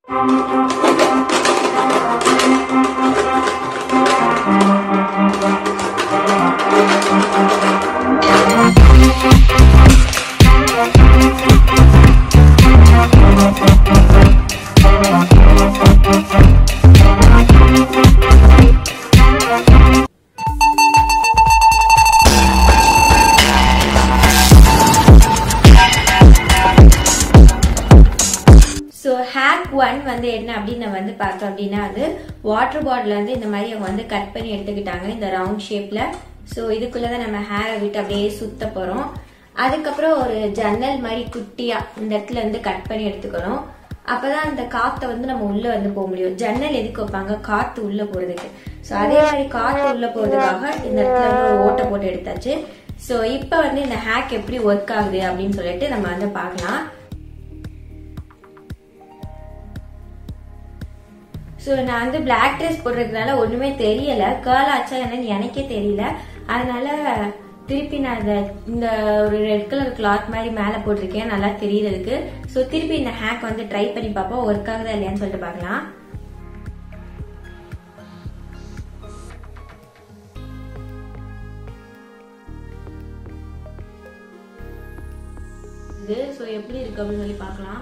so hack one வந்து என்ன அப்படின்னு நம்ம வந்து பார்த்தோம் அப்படின்னா வந்து வாட்டர் பாட்டில் வந்து இந்த மாதிரி அவங்க வந்து கட் பண்ணி எடுத்துக்கிட்டாங்க இந்த ரவுண்ட் ஷேப்ல ஸோ இதுக்குள்ள தான் நம்ம ஹேரை விட்டு அப்படியே சுத்த போறோம் அதுக்கப்புறம் ஒரு ஜன்னல் மாதிரி குட்டியா இந்த இடத்துல இருந்து கட் பண்ணி எடுத்துக்கணும் அப்பதான் அந்த காத்தை வந்து நம்ம உள்ள வந்து போக முடியும் ஜன்னல் எதுக்கு வைப்பாங்க காத்து உள்ள போறதுக்கு ஸோ அதே மாதிரி காத்து உள்ள போறதுக்காக இந்த இடத்துல வந்து ஒரு ஓட்டை போட்டு எடுத்தாச்சு ஸோ இப்போ வந்து இந்த ஹேக் எப்படி ஒர்க் ஆகுது அப்படின்னு சொல்லிட்டு நம்ம வந்து பார்க்கலாம் ஸோ நான் வந்து பிளாக் ட்ரெஸ் போடுறதுனால ஒண்ணுமே தெரியல கேர்ள் ஆச்சா என்னன்னு எனக்கே தெரியல அதனால திருப்பி நான் இந்த இந்த ஒரு ரெட் கலர் கிளாத் மாதிரி மேலே போட்டிருக்கேன் நல்லா தெரியறதுக்கு ஸோ திருப்பி இந்த ஹேக் வந்து ட்ரை பண்ணி பார்ப்போம் ஒர்க் ஆகுதா இல்லையான்னு சொல்லிட்டு பார்க்கலாம் இது ஸோ எப்படி இருக்கு அப்படின்னு சொல்லி பார்க்கலாம்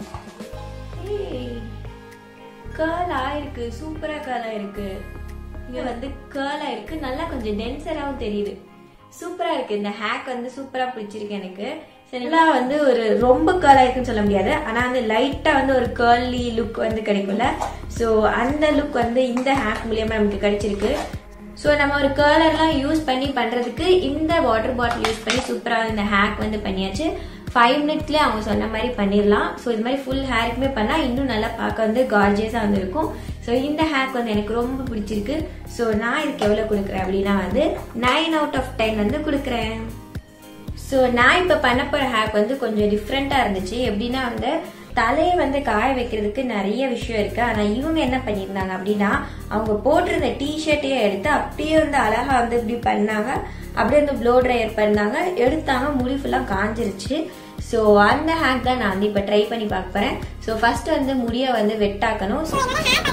கேர்ள் ஆயிருக்கு சூப்பரா கேர்ள் ஆயிருக்கு இங்க வந்து கேர்ள் ஆயிருக்கு நல்லா கொஞ்சம் டென்சராகவும் தெரியுது சூப்பரா இருக்கு இந்த ஹேக் வந்து சூப்பரா பிடிச்சிருக்கு எனக்கு சரிங்களா வந்து ஒரு ரொம்ப கேர்ள் ஆயிருக்குன்னு சொல்ல முடியாது ஆனா வந்து லைட்டா வந்து ஒரு கேர்லி லுக் வந்து கிடைக்கும்ல ஸோ அந்த லுக் வந்து இந்த ஹேக் மூலியமா நமக்கு கிடைச்சிருக்கு ஸோ நம்ம ஒரு கேர்லர்லாம் யூஸ் பண்ணி பண்றதுக்கு இந்த வாட்டர் பாட்டில் யூஸ் பண்ணி சூப்பராக இந்த ஹேக் வந்து பண்ணியாச்சு ஃபைவ் மினிட்ஸ்லேயே அவங்க சொன்ன மாதிரி பண்ணிடலாம் ஸோ இது மாதிரி ஃபுல் ஹேருக்குமே பண்ணால் இன்னும் நல்லா பார்க்க வந்து கார்ஜியஸாக வந்து இருக்கும் ஸோ இந்த ஹேக் வந்து எனக்கு ரொம்ப பிடிச்சிருக்கு ஸோ நான் இதுக்கு எவ்வளோ கொடுக்குறேன் அப்படின்னா வந்து நைன் அவுட் ஆஃப் டென் வந்து கொடுக்குறேன் ஸோ நான் இப்போ பண்ண போகிற ஹேக் வந்து கொஞ்சம் டிஃப்ரெண்ட்டாக இருந்துச்சு எப்படின்னா வந்து தலையை வந்து காய வைக்கிறதுக்கு நிறைய விஷயம் இருக்கு ஆனா இவங்க என்ன பண்ணியிருந்தாங்க அப்படின்னா அவங்க போட்டிருந்த டிஷர்ட்டையே எடுத்து அப்படியே வந்து அழகா வந்து இப்படி பண்ணாங்க அப்படியே வந்து ப்ளோ ட்ரையர் பண்ணாங்க எடுத்தாங்க முடி ஃபுல்லாக காஞ்சிருச்சு ஸோ அந்த ஹேக் தான் நான் வந்து இப்போ ட்ரை பண்ணி பார்க்க போறேன் ஸோ ஃபர்ஸ்ட் வந்து முடியை வந்து வெட்டாக்கணும் So,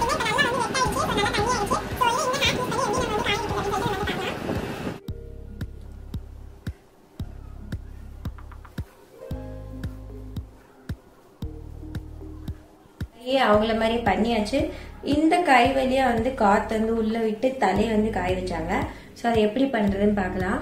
அப்படியே அவங்கள மாதிரி பண்ணியாச்சு இந்த கை வழியா வந்து காத்து வந்து உள்ள விட்டு தலையை வந்து காய வச்சாங்க ஸோ அதை எப்படி பண்றதுன்னு பார்க்கலாம்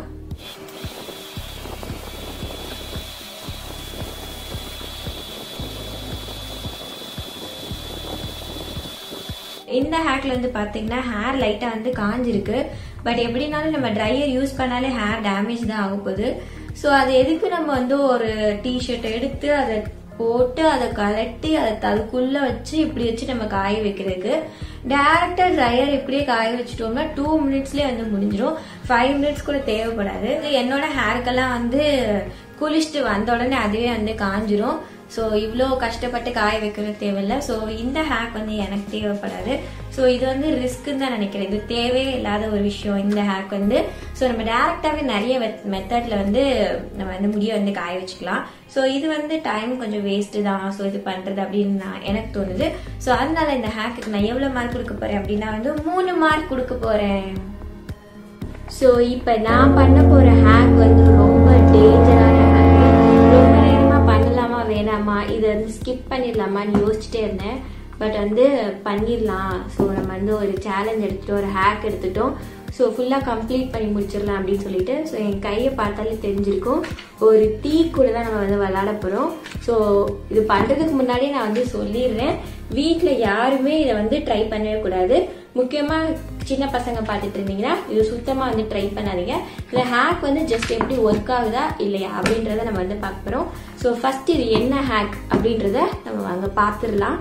இந்த ஹேர்ல வந்து பாத்தீங்கன்னா ஹேர் லைட்டா வந்து காஞ்சிருக்கு பட் எப்படினாலும் நம்ம ட்ரையர் யூஸ் பண்ணாலே ஹேர் டேமேஜ் தான் ஆக போகுது ஸோ அது எதுக்கு நம்ம வந்து ஒரு டிஷர்ட் எடுத்து அதை போட்டு அதை கலட்டி அதை அதுக்குள்ள வச்சு இப்படி வச்சு நம்ம காய வைக்கிறதுக்கு டேரக்டா ட்ரையர் இப்படியே காய வச்சுட்டோம்னா டூ மினிட்ஸ்லயே வந்து முடிஞ்சிடும் ஃபைவ் மினிட்ஸ் கூட தேவைப்படாது என்னோட ஹேருக்கெல்லாம் வந்து குளிச்சுட்டு வந்த உடனே அதுவே வந்து காஞ்சிரும் ஸோ இவ்வளோ கஷ்டப்பட்டு காய வைக்கிறது தேவையில்லை ஸோ இந்த ஹேக் வந்து எனக்கு தேவைப்படாது ஸோ இது வந்து ரிஸ்க்குன்னு தான் நினைக்கிறேன் இது தேவையே இல்லாத ஒரு விஷயம் இந்த ஹேக் வந்து ஸோ நம்ம டேரெக்டாகவே நிறைய மெத்தடில் வந்து நம்ம வந்து முடிய வந்து காய வச்சுக்கலாம் ஸோ இது வந்து டைம் கொஞ்சம் வேஸ்ட்டு தான் ஸோ இது பண்ணுறது அப்படின்னு நான் எனக்கு தோணுது ஸோ அதனால இந்த ஹேக்குக்கு நான் எவ்வளோ மார்க் கொடுக்க போகிறேன் அப்படின்னா வந்து மூணு மார்க் கொடுக்க போகிறேன் ஸோ இப்போ நான் பண்ண போகிற ஹேக் வந்து ரொம்ப டேஞ்சரான ஹேக் ரொம்ப நேரமாக பண்ணலாமா வேணாமா இதை வந்து ஸ்கிப் பண்ணிடலாமான்னு யோசிச்சுட்டே இருந்தேன் பட் வந்து பண்ணிடலாம் ஸோ நம்ம வந்து ஒரு சேலஞ்ச் எடுத்துட்டோம் ஒரு ஹேக் எடுத்துட்டோம் ஸோ ஃபுல்லாக கம்ப்ளீட் பண்ணி முடிச்சிடலாம் அப்படின்னு சொல்லிட்டு ஸோ என் கையை பார்த்தாலே தெரிஞ்சிருக்கும் ஒரு டீ கூட தான் நம்ம வந்து விளாட போகிறோம் ஸோ இது பண்ணுறதுக்கு முன்னாடி நான் வந்து சொல்லிடுறேன் வீட்டில் யாருமே இதை வந்து ட்ரை பண்ணவே கூடாது முக்கியமாக சின்ன பசங்க பார்த்துட்டு இருந்தீங்கன்னா இது சுத்தமாக வந்து ட்ரை பண்ணாதீங்க இந்த ஹேக் வந்து ஜஸ்ட் எப்படி ஒர்க் ஆகுதா இல்லையா அப்படின்றத நம்ம வந்து பார்க்க போகிறோம் ஸோ ஃபர்ஸ்ட் இது என்ன ஹேக் அப்படின்றத நம்ம அங்கே பார்த்துடலாம்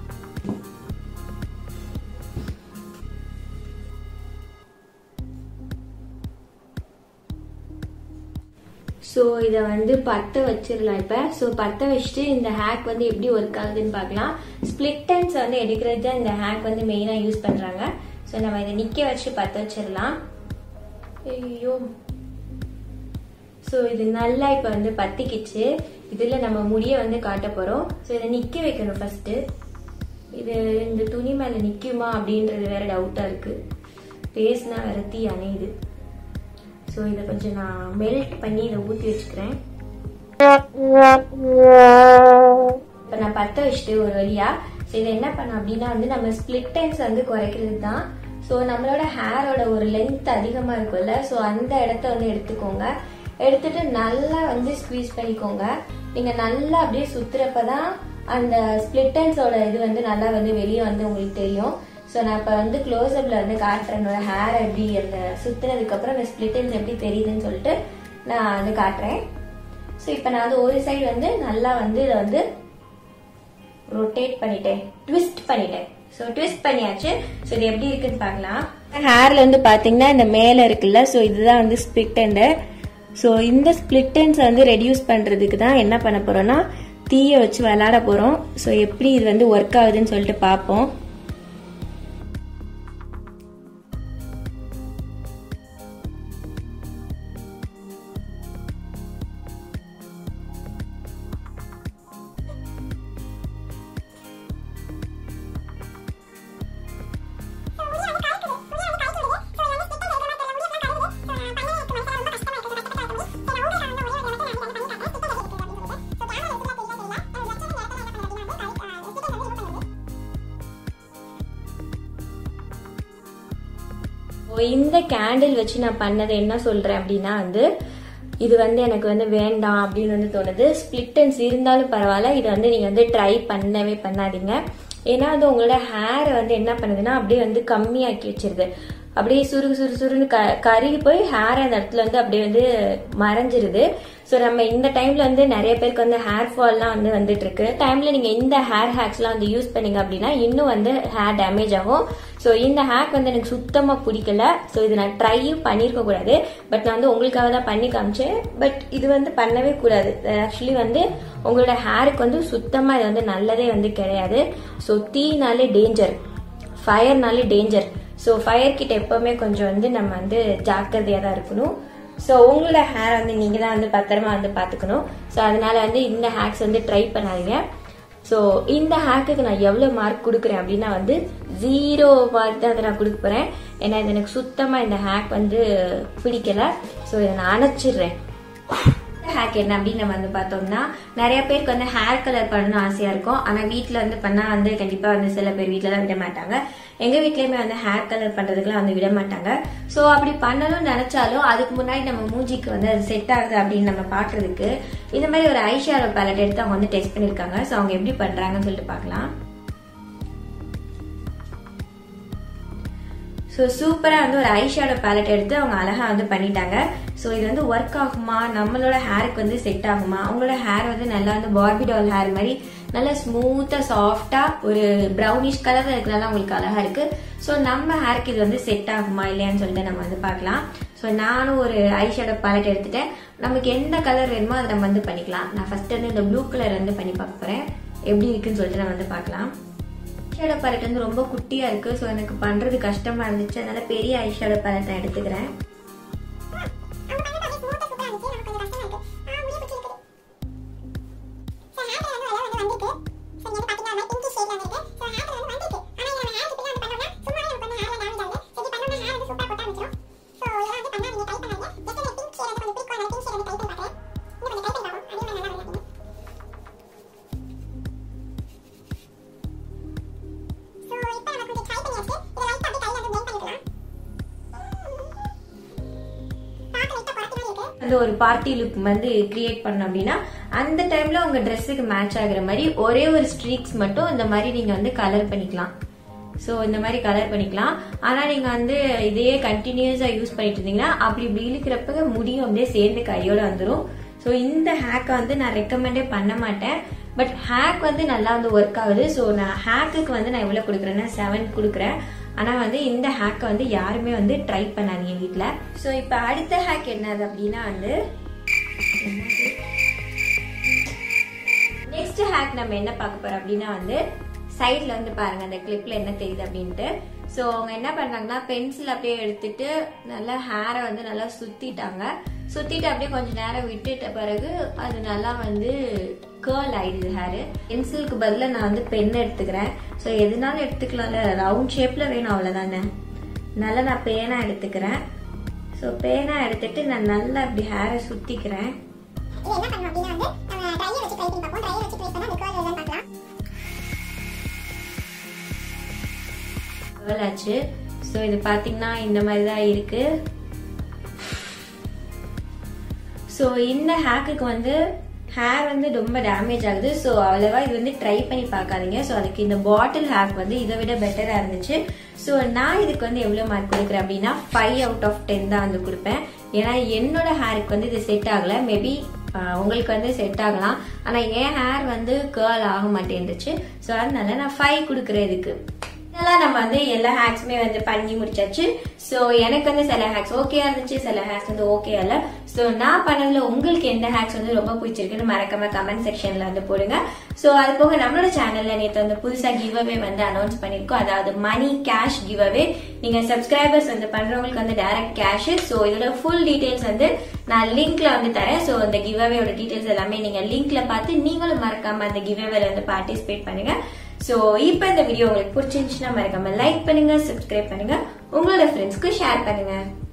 ஸோ இதை வந்து பற்ற வச்சிடலாம் இப்போ ஸோ பற்ற வச்சுட்டு இந்த ஹேக் வந்து எப்படி ஒர்க் ஆகுதுன்னு பார்க்கலாம் ஸ்பிளிட் டைம்ஸ் வந்து எடுக்கிறது தான் இந்த ஹேக் வந்து மெயினாக யூஸ் பண்ணுறாங்க ஸோ நம்ம இதை நிற்க வச்சு பற்ற வச்சிடலாம் ஐயோ ஸோ இது நல்லா இப்போ வந்து பத்திக்கிச்சு இதில் நம்ம முடிய வந்து காட்ட போகிறோம் ஸோ இதை நிற்க வைக்கணும் ஃபஸ்ட்டு இது இந்த துணி மேலே நிற்குமா அப்படின்றது வேற டவுட்டாக இருக்கு பேஸ்னா வேற தீ அணையுது ஸோ இதை கொஞ்சம் நான் மெல்ட் பண்ணி இதை ஊற்றி வச்சுக்கிறேன் இப்போ நான் பற்ற வச்சுட்டு ஒரு வழியா ஸோ இதை என்ன பண்ண அப்படின்னா வந்து நம்ம ஸ்பிளிட் டைம்ஸ் வந்து குறைக்கிறது தான் ஸோ நம்மளோட ஹேரோட ஒரு லென்த் அதிகமாக இருக்கும்ல ஸோ அந்த இடத்த வந்து எடுத்துக்கோங்க எடுத்துட்டு நல்லா வந்து ஸ்குவீஸ் பண்ணிக்கோங்க நீங்கள் நல்லா அப்படியே சுத்துறப்ப தான் அந்த ஸ்பிளிட்டன்ஸோட இது வந்து நல்லா வந்து வெளியே வந்து உங்களுக்கு தெரியும் ஸோ நான் இப்போ வந்து க்ளோஸ்அப்பில் வந்து காட்டுறேன் என்னோட ஹேர் எப்படி அந்த சுத்துனதுக்கப்புறம் அந்த ஸ்பிளிட்டன்ஸ் எப்படி தெரியுதுன்னு சொல்லிட்டு நான் வந்து காட்டுறேன் ஸோ இப்போ நான் வந்து ஒரு சைடு வந்து நல்லா வந்து இதை வந்து ரொட்டேட் பண்ணிட்டேன் ட்விஸ்ட் பண்ணிட்டேன் ஸோ ட்விஸ்ட் பண்ணியாச்சு ஸோ இது எப்படி இருக்குன்னு பார்க்கலாம் ஹேர்ல வந்து பார்த்தீங்கன்னா இந்த மேலே இருக்குல்ல ஸோ இதுதான் வந்து ஸ்பிளிட் அண்டு ஸோ இந்த ஸ்பிளிட்டன்ஸ் வந்து ரெடியூஸ் பண்ணுறதுக்கு தான் என்ன பண்ண போறோம்னா தீயை வச்சு விளாட போகிறோம் ஸோ எப்படி இது வந்து ஒர்க் ஆகுதுன்னு சொல்லிட்டு பார்ப்போம் இந்த கேண்டில் வச்சு நான் பண்ணது என்ன சொல்றேன் அப்படின்னா வந்து இது வந்து எனக்கு வந்து வேண்டாம் அப்படின்னு வந்து தோணுது ஸ்பிளிட்டன்ஸ் இருந்தாலும் பரவாயில்ல இதை வந்து நீங்க வந்து ட்ரை பண்ணவே பண்ணாதீங்க ஏன்னா வந்து உங்களோட ஹேரை வந்து என்ன பண்ணுதுன்னா அப்படியே வந்து கம்மியாக்கி வச்சிருது அப்படியே சுரு சுரு சுருன்னு க கருகி போய் ஹேர் அந்த இடத்துல வந்து அப்படியே வந்து மறைஞ்சிருது ஸோ நம்ம இந்த டைம்ல வந்து நிறைய பேருக்கு வந்து ஹேர் ஃபால்லாம் வந்து வந்துட்டு இருக்கு டைம்ல நீங்க இந்த ஹேர் ஹேக்ஸ்லாம் வந்து யூஸ் பண்ணீங்க அப்படின்னா இன்னும் வந்து ஹேர் டேமேஜ் ஆகும் ஸோ இந்த ஹேக் வந்து எனக்கு சுத்தமா பிடிக்கல ஸோ இது நான் ட்ரையும் பண்ணியிருக்க கூடாது பட் நான் வந்து உங்களுக்காக தான் பண்ணி காமிச்சேன் பட் இது வந்து பண்ணவே கூடாது ஆக்சுவலி வந்து உங்களோட ஹேருக்கு வந்து சுத்தமா இது வந்து நல்லதே வந்து கிடையாது ஸோ தீனாலே டேஞ்சர் ஃபயர்னாலே டேஞ்சர் ஸோ ஃபயர் கிட்ட எப்பவுமே கொஞ்சம் வந்து நம்ம வந்து ஜாக்கிரதையாக தான் இருக்கணும் ஸோ உங்களோட ஹேர் வந்து நீங்கள் தான் வந்து பத்திரமா வந்து பார்த்துக்கணும் ஸோ அதனால வந்து இந்த ஹேக்ஸ் வந்து ட்ரை பண்ணாதீங்க ஸோ இந்த ஹேக்குக்கு நான் எவ்வளோ மார்க் கொடுக்குறேன் அப்படின்னா வந்து ஜீரோ மார்க் தான் அதை நான் கொடுக்க போகிறேன் ஏன்னா இது எனக்கு சுத்தமாக இந்த ஹேக் வந்து பிடிக்கல ஸோ இதை நான் அணைச்சிடுறேன் ஹேக் என்ன அப்படின்னு நம்ம வந்து பார்த்தோம்னா நிறைய பேருக்கு வந்து ஹேர் கலர் பண்ணணும் ஆசையா இருக்கும் ஆனா வீட்ல வந்து பண்ணா வந்து கண்டிப்பா வந்து சில பேர் வீட்ல தான் விட மாட்டாங்க எங்க வீட்லயுமே வந்து ஹேர் கலர் பண்றதுக்குலாம் வந்து விட மாட்டாங்க சோ அப்படி பண்ணணும்னு நினைச்சாலும் அதுக்கு முன்னாடி நம்ம மூஞ்சிக்கு வந்து அது செட் ஆகுது அப்படின்னு நம்ம பாக்குறதுக்கு இந்த மாதிரி ஒரு ஐஷேடோ பேலட் எடுத்து அவங்க வந்து டெஸ்ட் பண்ணிருக்காங்க சோ அவங்க எப்படி பண்றாங்கன்னு சொல்லிட்டு பார்க்கலாம் ஸோ சூப்பராக வந்து ஒரு ஐஷேடோ பேலட் எடுத்து அவங்க அழகாக வந்து பண்ணிட்டாங்க ஸோ இது வந்து ஒர்க் ஆகுமா நம்மளோட ஹேருக்கு வந்து செட் ஆகுமா அவங்களோட ஹேர் வந்து நல்லா வந்து பார்பி டால் ஹேர் மாதிரி நல்லா ஸ்மூத்தாக சாஃப்டாக ஒரு ப்ரௌனிஷ் கலரில் இருக்கிறதால உங்களுக்கு அழகாக இருக்கு ஸோ நம்ம ஹேருக்கு இது வந்து செட் ஆகுமா இல்லையான்னு சொல்லிட்டு நம்ம வந்து பார்க்கலாம் ஸோ நானும் ஒரு ஐஷேடோ பேலட் எடுத்துட்டேன் நமக்கு எந்த கலர் வேணுமோ அதை நம்ம வந்து பண்ணிக்கலாம் நான் ஃபர்ஸ்ட் வந்து இந்த ப்ளூ கலர் வந்து பண்ணி பார்க்க போகிறேன் எப்படி இருக்குன்னு சொல்லிட்டு நம்ம வந்து பார்க்கலாம் ஐஷேடோ பேலட் வந்து ரொம்ப குட்டியா இருக்கு ஸோ எனக்கு பண்றது கஷ்டமா இருந்துச்சு அதனால பெரிய ஐஷேடோ பேலட் நான் எடுத்துக்கிறேன் வந்து ஒரு பார்ட்டி லுக் வந்து கிரியேட் பண்ண அப்படின்னா அந்த டைம்ல உங்க ட்ரெஸ்ஸுக்கு மேட்ச் ஆகுற மாதிரி ஒரே ஒரு ஸ்ட்ரீக்ஸ் மட்டும் இந்த மாதிரி நீங்க வந்து கலர் பண்ணிக்கலாம் ஸோ இந்த மாதிரி கலர் பண்ணிக்கலாம் ஆனா நீங்க வந்து இதையே கண்டினியூஸா யூஸ் பண்ணிட்டு இருந்தீங்கன்னா அப்படி இப்படி இழுக்கிறப்ப முடியும் அப்படியே சேர்ந்து கையோட வந்துடும் ஸோ இந்த ஹேக்கை வந்து நான் ரெக்கமெண்டே பண்ண மாட்டேன் பட் ஹேக் வந்து நல்லா வந்து ஒர்க் ஆகுது ஸோ நான் ஹேக்குக்கு வந்து நான் எவ்வளோ கொடுக்குறேன்னா செவன் கொடுக்குறேன் ஆனால் வந்து இந்த ஹேக்கை வந்து யாருமே வந்து ட்ரை பண்ணாதீங்க வீட்டில் ஸோ இப்போ அடுத்த ஹேக் என்னது அப்படின்னா வந்து நெக்ஸ்ட் ஹேக் நம்ம என்ன பார்க்க போறோம் அப்படின்னா வந்து சைட்ல வந்து பாருங்க அந்த கிளிப்ல என்ன தெரியுது அப்படின்ட்டு ஸோ அவங்க என்ன பண்றாங்கன்னா பென்சில் அப்படியே எடுத்துட்டு நல்லா ஹேரை வந்து நல்லா சுத்திட்டாங்க சுத்திட்டு அப்படியே கொஞ்ச நேரம் விட்டுட்ட பிறகு அது நல்லா வந்து கேர்ள் ஆயிடுது ஹேரு பென்சிலுக்கு பதிலாக நான் வந்து பென் எடுத்துக்கிறேன் ஸோ எதுனாலும் எடுத்துக்கலாம்ல ரவுண்ட் ஷேப்ல வேணும் அவ்வளோதானே நல்லா நான் பேனா எடுத்துக்கிறேன் ஸோ பேனா எடுத்துட்டு நான் நல்லா இப்படி ஹேரை சுத்திக்கிறேன் இது என்ன பண்ணணும் அப்படின்னா வந்து நம்ம ட்ரையர் வச்சு ட்ரை பண்ணி பார்ப்போம் ட்ரையர் வச்சு ட்ரை பண்ணா அந்த கேர்ள் வருதான்னு பார்க்கலாம் கேர்ள் ஆச்சு ஸோ இது பார்த்தீங்கன்னா இந்த மாதிரி தான் இருக்கு ஸோ இந்த ஹேக்குக்கு வந்து ஹேர் வந்து ரொம்ப டேமேஜ் ஆகுது ஸோ அவ்வளவா இது வந்து ட்ரை பண்ணி பார்க்காதீங்க ஸோ அதுக்கு இந்த பாட்டில் ஹேக் வந்து இதை விட பெட்டராக இருந்துச்சு ஸோ நான் இதுக்கு வந்து எவ்வளோ மார்க் கொடுக்குறேன் அப்படின்னா ஃபைவ் அவுட் ஆஃப் டென் தான் வந்து கொடுப்பேன் ஏன்னா என்னோட ஹேருக்கு வந்து இது செட் ஆகலை மேபி உங்களுக்கு வந்து செட் ஆகலாம் ஆனால் என் ஹேர் வந்து கேர்ள் ஆக மாட்டேன்ருச்சு ஸோ அதனால நான் ஃபைவ் கொடுக்குறேன் இதுக்கு இதெல்லாம் நம்ம வந்து எல்லா ஹேக்ஸுமே வந்து பண்ணி முடிச்சாச்சு ஸோ எனக்கு வந்து சில ஹேக்ஸ் ஓகே இருந்துச்சு சில ஹேக்ஸ் வந்து ஓகே இல்ல ஸோ நான் பண்ணதுல உங்களுக்கு எந்த ஹேக்ஸ் வந்து ரொம்ப பிடிச்சிருக்குன்னு மறக்காம கமெண்ட் செக்ஷன்ல வந்து போடுங்க ஸோ அது போக நம்மளோட சேனல்ல நேற்று வந்து புதுசா கிவ் அவே வந்து அனௌன்ஸ் பண்ணிருக்கோம் அதாவது மணி கேஷ் கிவ் அவே நீங்க சப்ஸ்கிரைபர்ஸ் வந்து பண்றவங்களுக்கு வந்து டைரக்ட் கேஷ் ஸோ இதோட ஃபுல் டீடைல்ஸ் வந்து நான் லிங்க்ல வந்து தரேன் ஸோ அந்த கிவ் அவேயோட டீடைல்ஸ் எல்லாமே நீங்க லிங்க்ல பார்த்து நீங்களும் மறக்காம அந்த கிவ் அவேல வந்து பார்ட்டிசிபேட் பண்ணுங்க ஸோ இப்போ இந்த வீடியோ உங்களுக்கு பிடிச்சிருந்துச்சுன்னா மறக்காம லைக் பண்ணுங்க சப்ஸ்கிரைப் பண்ணுங்க உங்களோட ஃப்ரெண்ட்ஸ்க்கு ஷேர் பண்ணுங்க